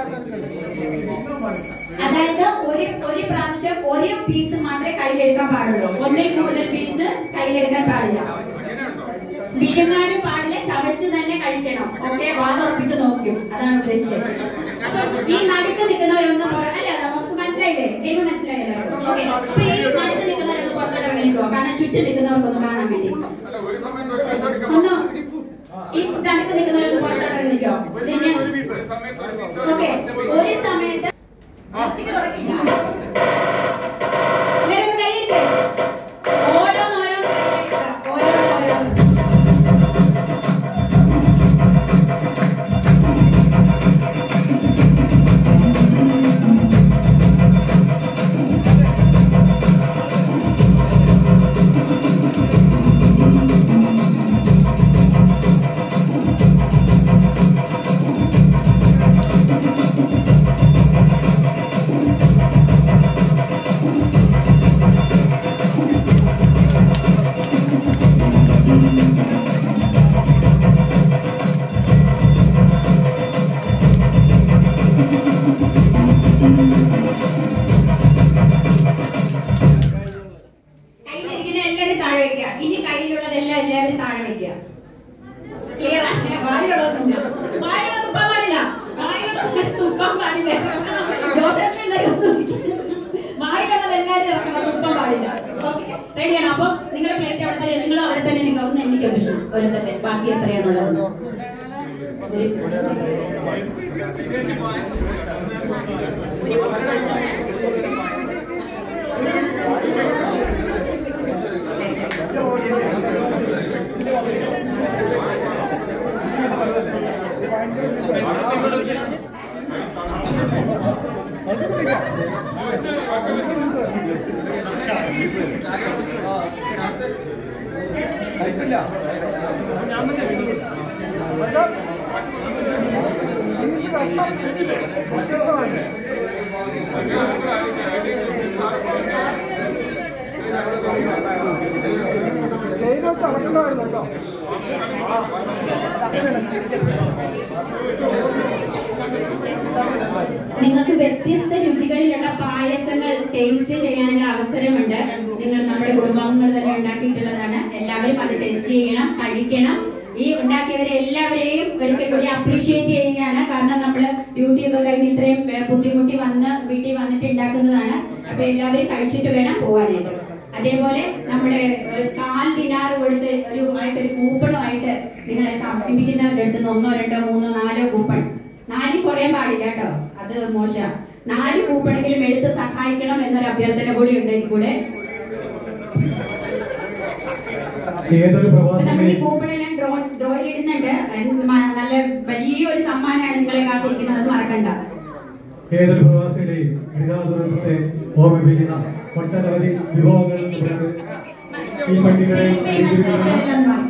അതായത് ഒരു ഒരു പ്രാവശ്യം ഒരു പീസ് മാത്രമേ കയ്യിലെടുക്കാൻ പാടുള്ളൂ ഒന്നിൽ കൂടുതൽ പീസ് കയ്യിലെടുക്കാൻ പാടില്ല വിഴുങ്ങാനും പാടില്ല ചവച്ച് തന്നെ കഴിക്കണം ഓക്കെ വാതുറപ്പിച്ച് നോക്കും അതാണ് ഉദ്ദേശിച്ചത് അപ്പൊ ഈ നടുക്ക് നിൽക്കുന്നവരൊന്ന് പുറ- അല്ല നമുക്ക് മനസ്സിലായില്ലേ ഗെയിം മനസ്സിലായല്ലോ ഓക്കെ അപ്പൊ ഈ നടുക്ക് നിൽക്കുന്നവരൊന്ന് പുറത്തോട്ട് ഇറങ്ങിക്കോ കാരണം ചുറ്റും നിൽക്കുന്നവർക്കൊന്ന് കാണാൻ വേണ്ടി ഒന്ന് ഈ നടുക്ക് നിൽക്കുന്നവരൊന്ന് പുറത്തോട്ട് ഇറങ്ങിക്കോ പിന്നെ ഓക്കെ ഒരു സമയത്ത് മ്യൂസിക് തുടങ്ങില്ല എല്ലാവരും ഒന്ന് കൈയടിച്ചേ ഓരോന്നോരോന്ന് കൈയടിക്കുക ഓരോന്നോരോന്ന് കയ്യിലിരിക്കുന്ന എല്ലാവരും താഴെ വെക്കുക ഇനി കയ്യിലുള്ളതെല്ലാം എല്ലാവരും താഴെ വെക്കുക ക്ലിയർ ആണ് വായിലുള്ളതൊന്നുമില്ല വായിലുള്ള തുപ്പാൻ പാടില്ല വായിലുള്ള തുപ്പാൻ പാടില്ല ജോസഫിന് എല്ലാവരും വായിലുള്ളത് എല്ലാവരും ഇറക്കണം തുപ്പാൻ പാടില്ല ഓക്കെ റെഡിയാണ് അപ്പം നിങ്ങളുടെ പ്ലേറ്റ് അവിടെ തന്നെ നിങ്ങൾ അവിടെ തന്നെ നിങ്ങൾ ഒന്ന് എണ്ണിക്കോ കൃഷ്ണൻ ഓരോരുത്തരുടെ ബാക്കി എത്രയാണുള്ളത് ലൈൻ വെച്ച് അടക്കണ്ടായിരുന്നു കേട്ടോ നിങ്ങൾക്ക് വ്യത്യസ്ത രുചികളിലുള്ള പായസങ്ങൾ ടേസ്റ്റ് ചെയ്യാനുള്ള അവസരമുണ്ട് നിങ്ങൾ നമ്മുടെ കുടുംബാംഗങ്ങൾ തന്നെ ഉണ്ടാക്കിയിട്ടുള്ളതാണ് എല്ലാവരും അത് ടേസ്റ്റ് ചെയ്യണം കഴിക്കണം ഈ ഉണ്ടാക്കിയവരെ എല്ലാവരെയും ഒരിക്കൽ കൂടി അപ്രീഷിയേറ്റ് ചെയ്യുകയാണ് കാരണം നമ്മൾ ഡ്യൂട്ടി ഒക്കെ കഴിഞ്ഞ് ഇത്രയും ഏ, ബുദ്ധിമുട്ടി വന്ന് വീട്ടിൽ വന്നിട്ട് ഉണ്ടാക്കുന്നതാണ് അപ്പൊ എല്ലാവരും കഴിച്ചിട്ട് വേണം പോവാനായിട്ട് അതേപോലെ നമ്മുടെ ഒരു കാൽ ദിനാറ് കൊടുത്ത് ഒരു ആയിട്ടൊരു കൂപ്പണുമായിട്ട് നിങ്ങളെ സമീപിക്കുന്നവരുടെ അടുത്ത് നിന്ന് ഒന്നോ രണ്ടോ മൂന്നോ നാലോ കൂപ്പൺ നാലിൽ കുറയാൻ പാടില്ല കേട്ടോ അത് മോശ നാല് കൂപ്പണെങ്കിലും എടുത്ത് സഹായിക്കണം എന്നൊരു അഭ്യർത്ഥന കൂടി ഉണ്ട് ഇതിൽ കൂടെ ഏതൊരു അപ്പൊ നമ്മൾ ഈ പ്രവാസിയും കൂപ്പണെല്ലാം ഡ്രോ ഡ്രോയിൽ ഇടുന്നുണ്ട് എന്ത് മ- നല്ല വലിയൊരു സമ്മാനമാണ് നിങ്ങളെ കാത്തിരിക്കുന്നത് അത് മറക്കണ്ട ഏതൊരു പ്രവാസിയുടെയും ഹരിതാ ദുരന്തത്തെ ഓർമ്മിപ്പിക്കുന്ന ഒട്ടനവധി വിഭവങ്ങൾ നമ്മുടെ ഈ പട്ടികയിൽ ഫേമസ് ആയിട്ടുള്ള